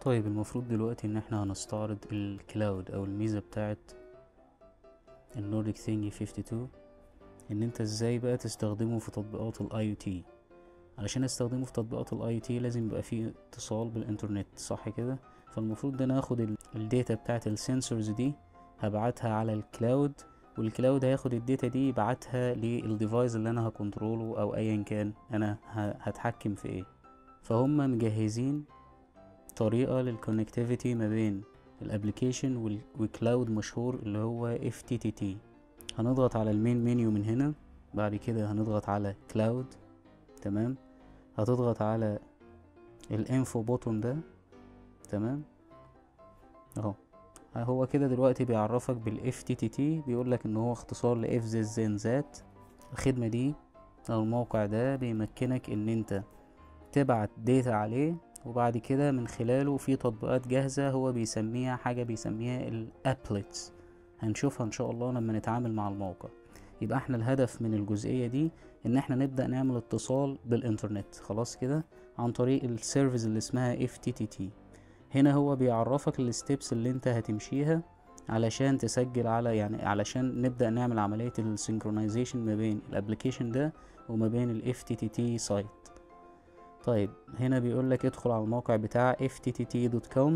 طيب المفروض دلوقتي ان احنا هنستعرض الكلاود او الميزة بتاعت النورديك ثينجي 52 ان انت ازاي بقى تستخدمه في تطبيقات الاي تي علشان استخدمه في تطبيقات الاي تي لازم يبقى فيه اتصال بالانترنت صح كده فالمفروض ان انا اخد الداتا بتاعت السنسورز دي هبعتها على الكلاود والكلاود هياخد الداتا دي يبعتها للديفايس اللي انا هكنتروله او ايا كان انا هتحكم في ايه فهم مجهزين طريقة للكونكتيفيتي ما بين الابليكيشن والكلاود مشهور اللي هو FTTT هنضغط على المين منيو من هنا بعد كده هنضغط على كلاود تمام هتضغط على الانفو بوتون ده تمام اهو هو كده دلوقتي بيعرفك بال FTTT بيقول لك ان هو اختصار ل ذات الخدمة دي او الموقع ده بيمكنك ان انت تبعت داتا عليه وبعد كده من خلاله في تطبيقات جاهزة هو بيسميها حاجة بيسميها الابلتس هنشوفها ان شاء الله لما نتعامل مع الموقع يبقى احنا الهدف من الجزئية دي ان احنا نبدأ نعمل اتصال بالانترنت خلاص كده عن طريق السيرفيس اللي اسمها FTTT هنا هو بيعرفك الستبس اللي انت هتمشيها علشان تسجل على يعني علشان نبدأ نعمل عملية السينكرونايزيشن ما بين الابليكيشن ده وما بين ال FTTT سايت طيب هنا بيقول لك ادخل على الموقع بتاع ftt.com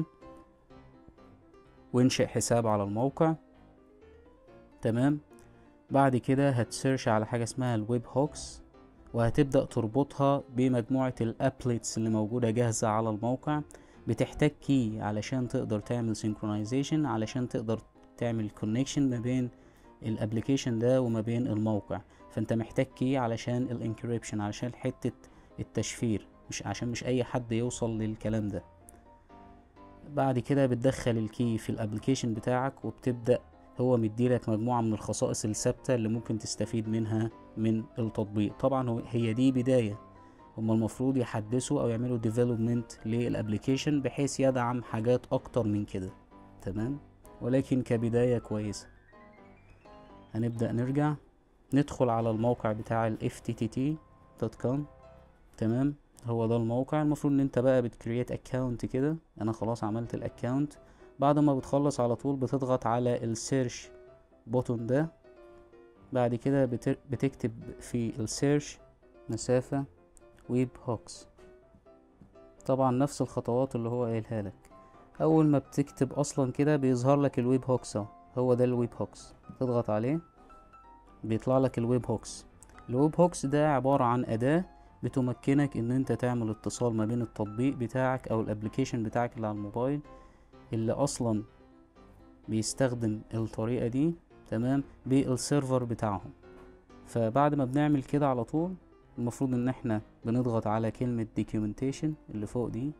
وانشئ حساب على الموقع تمام بعد كده هتسيرش على حاجة اسمها الويب هوكس وهتبدأ تربطها بمجموعة الابليتس اللي موجودة جاهزة على الموقع بتحتاج كي علشان تقدر تعمل سينكرونايزيشن علشان تقدر تعمل كونكشن ما بين الابليكيشن ده وما بين الموقع فانت محتاج كي علشان الانكريبشن علشان حتة التشفير مش عشان مش اي حد يوصل للكلام ده بعد كده بتدخل الكي في الابليكيشن بتاعك وبتبدأ هو مديلك مجموعة من الخصائص الثابتة اللي ممكن تستفيد منها من التطبيق طبعا هي دي بداية هما المفروض يحدثوا او يعملوا ديفلوبمنت للابليكيشن بحيث يدعم حاجات اكتر من كده تمام ولكن كبداية كويسة هنبدأ نرجع ندخل على الموقع بتاع ال ftt.com تمام هو ده الموقع المفروض ان انت بقى بتكريت اكونت كده انا خلاص عملت الاكونت بعد ما بتخلص على طول بتضغط على السيرش بوتون ده بعد كده بتكتب في السيرش مسافة ويب هوكس طبعا نفس الخطوات اللي هو قايلها لك اول ما بتكتب اصلا كده بيظهر لك الويب هوكس هو ده الويب هوكس تضغط عليه بيطلع لك الويب هوكس الويب هوكس ده عبارة عن اداة بتمكنك ان انت تعمل اتصال ما بين التطبيق بتاعك او الابليكيشن بتاعك اللي على الموبايل اللي اصلا بيستخدم الطريقة دي تمام بالسيرفر بتاعهم فبعد ما بنعمل كده على طول المفروض ان احنا بنضغط على كلمة documentation اللي فوق دي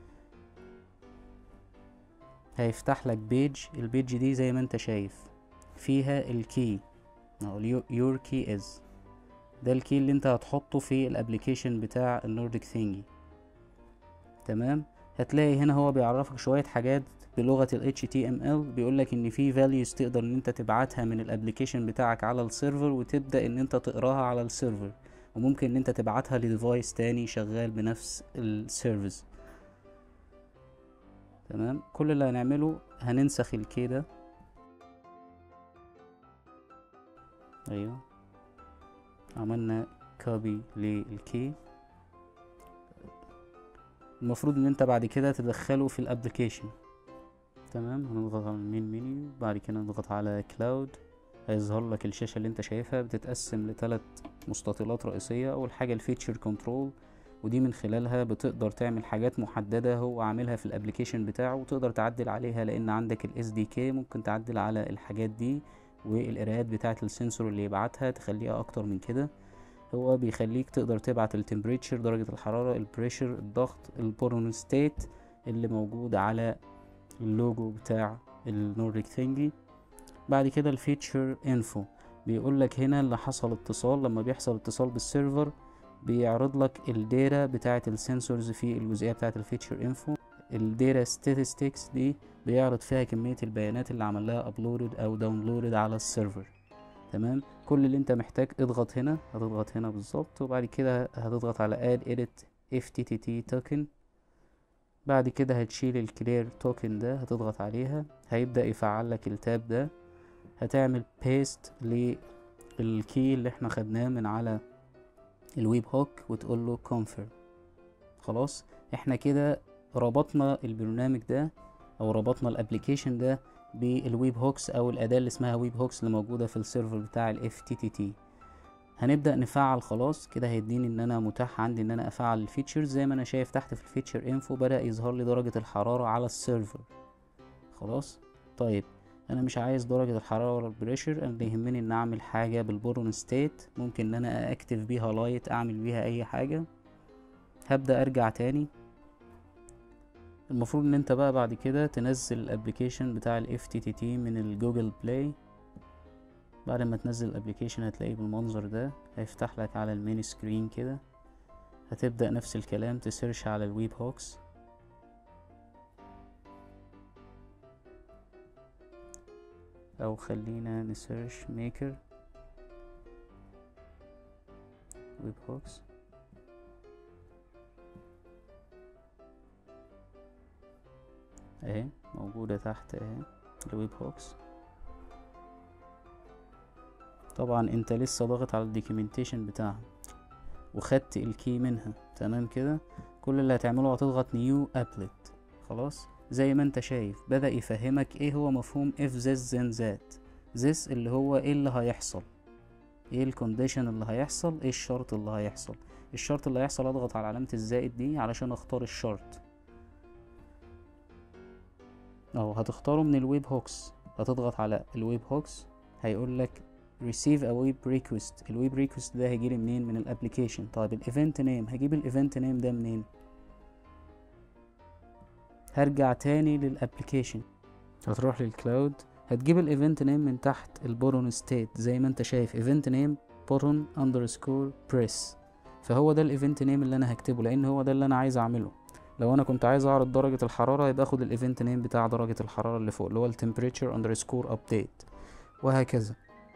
هيفتح لك بيج البيج دي زي ما انت شايف فيها الكي او your key is ده الكي اللي انت هتحطه في الابليكيشن بتاع النورديك ثينجي تمام هتلاقي هنا هو بيعرفك شوية حاجات بلغة ال HTML بيقولك ان في values تقدر ان انت تبعتها من الابليكيشن بتاعك على السيرفر وتبدأ ان انت تقراها على السيرفر وممكن ان انت تبعتها لديفايس تاني شغال بنفس السيرفيس تمام كل اللي هنعمله هننسخ الكي ده ايوه عملنا كوبي للكي المفروض ان انت بعد كده تدخله في الابليكيشن تمام هنضغط على المين منيو بعد كده نضغط على كلاود هيظهر لك الشاشة اللي انت شايفها بتتقسم لثلاث مستطيلات رئيسية اول حاجة الفيتشر كنترول ودي من خلالها بتقدر تعمل حاجات محددة هو عاملها في الابليكيشن بتاعه وتقدر تعدل عليها لان عندك الاس دي كي ممكن تعدل على الحاجات دي والقراءات بتاعة السنسور اللي يبعتها تخليها اكتر من كده هو بيخليك تقدر تبعت التمبريتشر درجة الحرارة البريشر الضغط البورون ستيت اللي موجود على اللوجو بتاع النورديك ثينجي بعد كده الفيتشر انفو بيقول لك هنا اللي حصل اتصال لما بيحصل اتصال بالسيرفر بيعرض لك الداتا بتاعة السنسورز في الجزئية بتاعة الفيتشر انفو الداتا statistics دي بيعرض فيها كمية البيانات اللي عمل لها ابلودد او داونلودد على السيرفر تمام كل اللي انت محتاج اضغط هنا هتضغط هنا بالظبط وبعد كده هتضغط على add edit ftt token بعد كده هتشيل الكلير توكن ده هتضغط عليها هيبدأ يفعل لك التاب ده هتعمل بيست للكي اللي احنا خدناه من على الويب هوك وتقول له confirm خلاص احنا كده ربطنا البرنامج ده او ربطنا الابليكيشن ده بالويب هوكس او الاداه اللي اسمها ويب هوكس اللي موجوده في السيرفر بتاع الاف تي تي تي هنبدا نفعل خلاص كده هيديني ان انا متاح عندي ان انا افعل الفيتشرز زي ما انا شايف تحت في الفيتشر انفو بدا يظهر لي درجه الحراره على السيرفر خلاص طيب انا مش عايز درجه الحراره ولا البريشر انا اللي يهمني ان اعمل حاجه بالبورون ستيت ممكن ان انا اكتف بيها لايت اعمل بيها اي حاجه هبدا ارجع تاني المفروض ان انت بقى بعد كده تنزل الابليكيشن بتاع الاف تي تي تي من الجوجل بلاي بعد ما تنزل الابليكيشن هتلاقيه بالمنظر ده هيفتح لك على المين سكرين كده هتبدأ نفس الكلام تسيرش على الويب هوكس او خلينا نسيرش ميكر ويب هوكس اهي موجودة تحت اهي الويب هوكس طبعا انت لسه ضاغط على الدوكيومنتيشن بتاعها وخدت الكي منها تمام كده كل اللي هتعمله هتضغط نيو ابلت خلاص زي ما انت شايف بدأ يفهمك ايه هو مفهوم if this then that this اللي هو ايه اللي هيحصل ايه الكونديشن اللي هيحصل ايه الشرط اللي هيحصل الشرط اللي هيحصل اضغط على علامة الزائد دي علشان اختار الشرط اهو هتختاره من الويب هوكس هتضغط على الويب هوكس هيقول لك receive a web request الويب ريكوست ده هيجيلي منين من الابليكيشن طيب الايفنت نيم هجيب الايفنت نيم ده منين هرجع تاني للابليكيشن هتروح للكلاود هتجيب الايفنت نيم من تحت البورون ستيت زي ما انت شايف ايفنت نيم بورون اندرسكور بريس فهو ده الايفنت نيم اللي انا هكتبه لان هو ده اللي انا عايز اعمله لو انا كنت عايز اعرض درجة الحرارة يبقى اخد الايفنت نيم بتاع درجة الحرارة اللي فوق اللي هو التمبريتشر اندرسكور ابديت وهكذا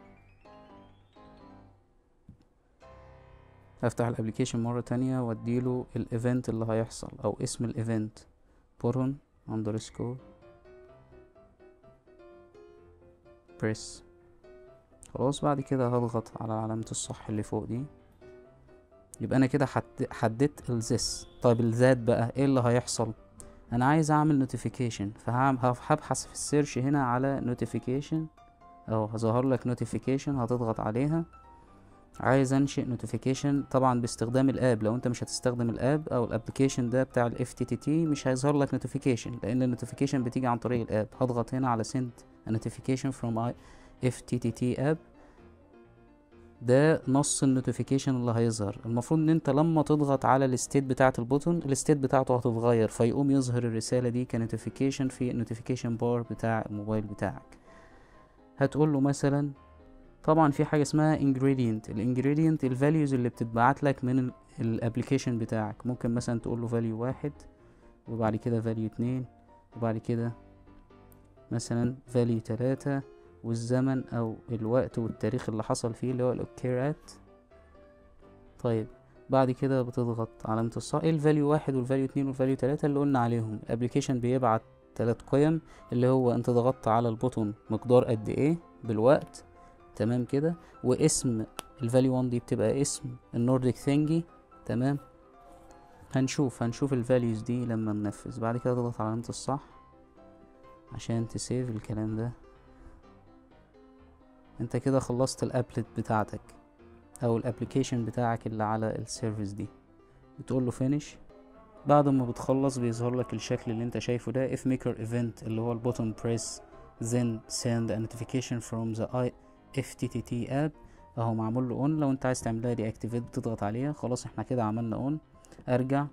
هفتح الابليكيشن مرة تانية واديله الايفنت اللي هيحصل او اسم الايفنت بورون اندرسكور بريس خلاص بعد كده هضغط على علامة الصح اللي فوق دي يبقى انا كده حد... حددت الزس طيب الذات بقى ايه اللي هيحصل انا عايز اعمل نوتيفيكيشن فهبحث في السيرش هنا على نوتيفيكيشن اهو هظهر لك نوتيفيكيشن هتضغط عليها عايز انشئ نوتيفيكيشن طبعا باستخدام الاب لو انت مش هتستخدم الاب او الابلكيشن ده بتاع الاف تي تي تي مش هيظهر لك نوتيفيكيشن لان النوتيفيكيشن بتيجي عن طريق الاب هضغط هنا على send a notification from FTTT app ده نص النوتيفيكيشن اللي هيظهر المفروض ان انت لما تضغط على الستيت بتاعه البوتون الستيت بتاعته هتتغير فيقوم يظهر الرساله دي كنوتيفيكيشن في النوتيفيكيشن بار بتاع الموبايل بتاعك هتقول له مثلا طبعا في حاجه اسمها ingredient الانجريدينت الفاليوز اللي بتتبعت لك من الابلكيشن بتاعك ممكن مثلا تقول له فاليو واحد وبعد كده فاليو اتنين وبعد كده مثلا فاليو تلاتة والزمن او الوقت والتاريخ اللي حصل فيه اللي هو الاوكيرات طيب بعد كده بتضغط علامة الصح ايه الفاليو واحد والفاليو اتنين والفاليو تلاتة اللي قلنا عليهم الابليكيشن بيبعت تلات قيم اللي هو انت ضغطت على البوتون مقدار قد ايه بالوقت تمام كده واسم الفاليو 1 دي بتبقى اسم النورديك ثينجي تمام هنشوف هنشوف الفاليوز دي لما ننفذ بعد كده تضغط على علامة الصح عشان تسيف الكلام ده انت كده خلصت الابلت بتاعتك او الابليكيشن بتاعك اللي على السيرفيس دي بتقول له فينيش بعد ما بتخلص بيظهر لك الشكل اللي انت شايفه ده if maker event اللي هو البوتون بريس then send a notification from the FTTT app اهو معمول له اون لو انت عايز تعملها دي اكتيفيت بتضغط عليها خلاص احنا كده عملنا اون ارجع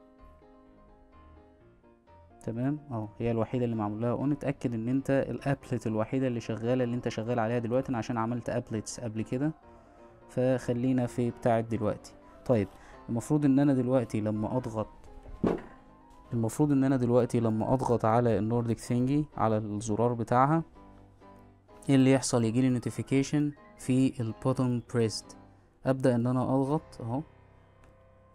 تمام اهو هي الوحيده اللي معمول لها اون اتاكد ان انت الابلت الوحيده اللي شغاله اللي انت شغال عليها دلوقتي أنا عشان عملت ابلتس قبل كده فخلينا في بتاعه دلوقتي طيب المفروض ان انا دلوقتي لما اضغط المفروض ان انا دلوقتي لما اضغط على النورديك ثينجي على الزرار بتاعها ايه اللي يحصل يجيلي نوتيفيكيشن في البوتون بريست ابدا ان انا اضغط اهو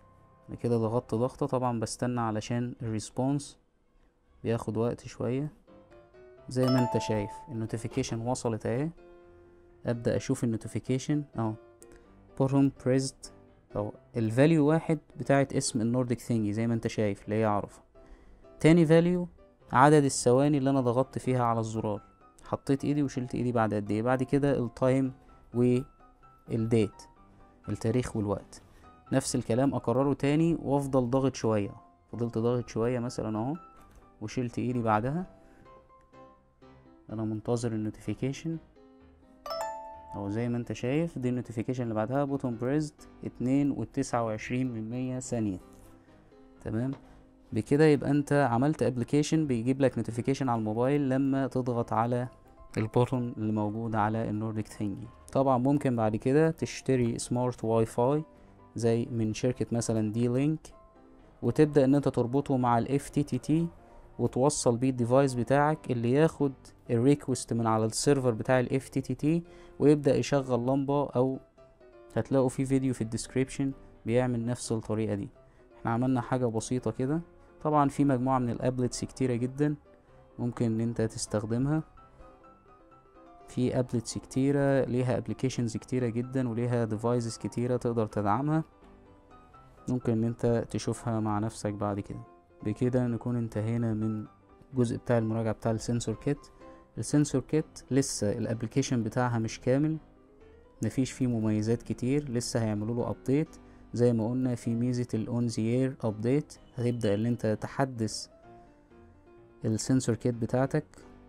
أنا كده ضغطت ضغطة طبعا بستنى علشان الريسبونس بياخد وقت شوية زي ما انت شايف النوتيفيكيشن وصلت اهي ابدا اشوف النوتيفيكيشن اهو بورهم بريزد او الفاليو واحد بتاعت اسم النورديك ثينجي زي ما انت شايف اللي هي عرفة تاني فاليو عدد الثواني اللي انا ضغطت فيها على الزرار حطيت ايدي وشلت ايدي بعد قد ايه بعد كده التايم والديت التاريخ والوقت نفس الكلام اكرره تاني وافضل ضاغط شوية فضلت ضاغط شوية مثلا اهو وشلت ايدي بعدها انا منتظر النوتيفيكيشن او زي ما انت شايف دي النوتيفيكيشن اللي بعدها بوتون بريزد اتنين وتسعة وعشرين من مية ثانية تمام بكده يبقى انت عملت ابلكيشن بيجيب لك نوتيفيكيشن على الموبايل لما تضغط على البوتون اللي موجود على النورديك ثينجي طبعا ممكن بعد كده تشتري سمارت واي فاي زي من شركة مثلا دي لينك وتبدأ ان انت تربطه مع الاف تي تي تي وتوصل بيه الديفايس بتاعك اللي ياخد الريكوست من على السيرفر بتاع الاف تي تي تي ويبدأ يشغل لمبة او هتلاقوا في فيديو في الديسكريبشن بيعمل نفس الطريقة دي احنا عملنا حاجة بسيطة كده طبعا في مجموعة من الابلتس كتيرة جدا ممكن ان انت تستخدمها في ابلتس كتيرة ليها ابلكيشنز كتيرة جدا وليها ديفايسز كتيرة تقدر تدعمها ممكن ان انت تشوفها مع نفسك بعد كده بكده نكون انتهينا من الجزء بتاع المراجعة بتاع السنسور كيت السنسور كيت لسه الابلكيشن بتاعها مش كامل مفيش فيه مميزات كتير لسه هيعملوا له ابديت زي ما قلنا في ميزة الاون زير ابديت هتبدأ ان انت تحدث السنسور كيت بتاعتك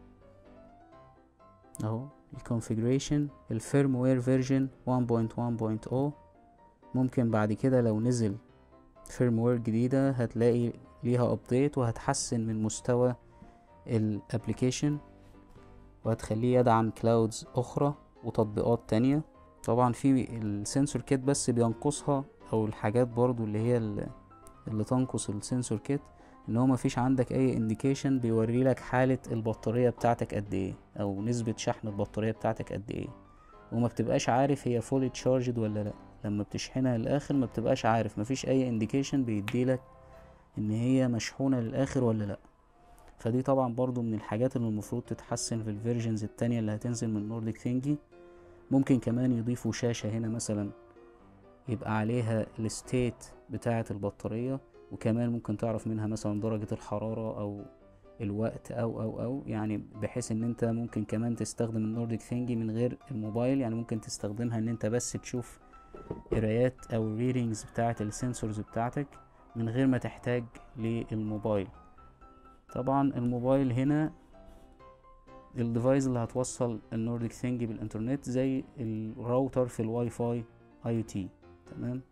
اهو الكونفيجريشن الفيرموير فيرجن 1.1.0 ممكن بعد كده لو نزل فيرموير جديدة هتلاقي ليها ابديت وهتحسن من مستوى الابليكيشن وهتخليه يدعم كلاودز اخرى وتطبيقات تانية طبعا في السنسور كيت بس بينقصها او الحاجات برضو اللي هي اللي تنقص السنسور كيت ان هو مفيش عندك اي انديكيشن بيوري لك حالة البطارية بتاعتك قد ايه او نسبة شحن البطارية بتاعتك قد ايه وما بتبقاش عارف هي فولي تشارجد ولا لا لما بتشحنها للاخر ما بتبقاش عارف مفيش اي انديكيشن بيديلك ان هي مشحونة للاخر ولا لا فدي طبعا برضو من الحاجات اللي المفروض تتحسن في الفيرجنز التانية اللي هتنزل من نورديك ثينجي ممكن كمان يضيفوا شاشة هنا مثلا يبقى عليها الستيت بتاعة البطارية وكمان ممكن تعرف منها مثلا درجة الحرارة او الوقت او او او يعني بحيث ان انت ممكن كمان تستخدم النورديك ثينجي من غير الموبايل يعني ممكن تستخدمها ان انت بس تشوف قرايات او الريدنجز بتاعة السنسورز بتاعتك من غير ما تحتاج للموبايل طبعا الموبايل هنا الديفايس اللي هتوصل النورديك ثينجي بالانترنت زي الراوتر في الواي فاي اي تي تمام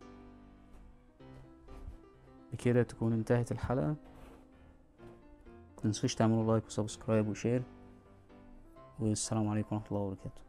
بكده تكون انتهت الحلقة متنسوش تعملوا لايك وسبسكرايب وشير والسلام عليكم ورحمة الله وبركاته